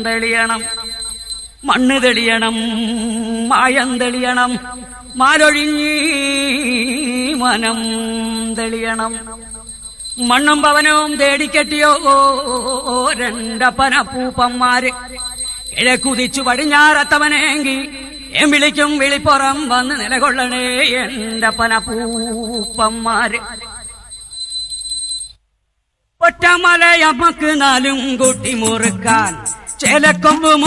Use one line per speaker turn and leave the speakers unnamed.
തെളിയണം മണ്ണ് തെളിയണം മായം തെളിയണം മാലൊഴിഞ്ഞി മനം തെളിയണം മണ്ണും പവനവും തേടിക്കെട്ടിയോ രണ്ടപ്പന പൂപ്പന്മാര് കിഴക്കുതിച്ചു പടിഞ്ഞാറത്തവനെങ്കി എം വിളിക്കും വിളിപ്പുറം വന്ന് നിലകൊള്ളണേ എന്റെ പന പൂപ്പന്മാര് ഒറ്റമലയമ്മക്ക് നാലും കൂട്ടി മുറുക്കാൻ ചേലക്കൊമ്പ്